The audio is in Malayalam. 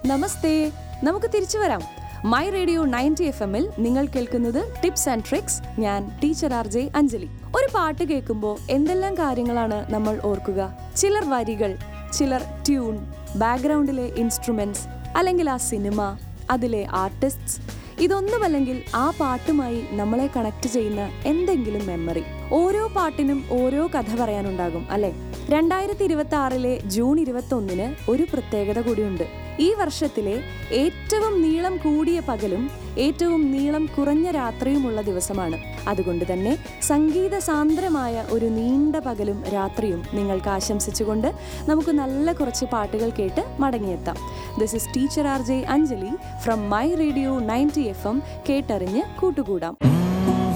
നമസ്തേ നമുക്ക് തിരിച്ചു വരാം മൈ റേഡിയോ നയൻറ്റി എഫ് എമ്മിൽ നിങ്ങൾ കേൾക്കുന്നത് ടിപ്സ് ആൻഡ് ട്രിക്സ് ഞാൻ ടീച്ചർ ആർ ജെ അഞ്ജലി ഒരു പാട്ട് കേൾക്കുമ്പോൾ എന്തെല്ലാം കാര്യങ്ങളാണ് നമ്മൾ ഓർക്കുക ചിലർ വരികൾ ചിലർ ട്യൂൺ ബാക്ക്ഗ്രൗണ്ടിലെ ഇൻസ്ട്രുമെന്റ്സ് അല്ലെങ്കിൽ ആ സിനിമ അതിലെ ആർട്ടിസ്റ്റ്സ് ഇതൊന്നുമല്ലെങ്കിൽ ആ പാട്ടുമായി നമ്മളെ കണക്ട് ചെയ്യുന്ന എന്തെങ്കിലും മെമ്മറി ഓരോ പാട്ടിനും ഓരോ കഥ പറയാനുണ്ടാകും അല്ലെ രണ്ടായിരത്തി ഇരുപത്തി ആറിലെ ജൂൺ ഇരുപത്തി ഒന്നിന് ഒരു പ്രത്യേകത കൂടിയുണ്ട് ഈ വർഷത്തിലെ ഏറ്റവും നീളം കൂടിയ പകലും ഏറ്റവും നീളം കുറഞ്ഞ രാത്രിയുമുള്ള ദിവസമാണ് അതുകൊണ്ട് തന്നെ സംഗീത സാന്ദ്രമായ ഒരു നീണ്ട പകലും രാത്രിയും നിങ്ങൾക്ക് ആശംസിച്ചുകൊണ്ട് നമുക്ക് നല്ല കുറച്ച് പാട്ടുകൾ കേട്ട് മടങ്ങിയെത്താം this is teacher R J Anjali from my radio ninety F M കേട്ടറിഞ്ഞ് കൂട്ടുകൂടാം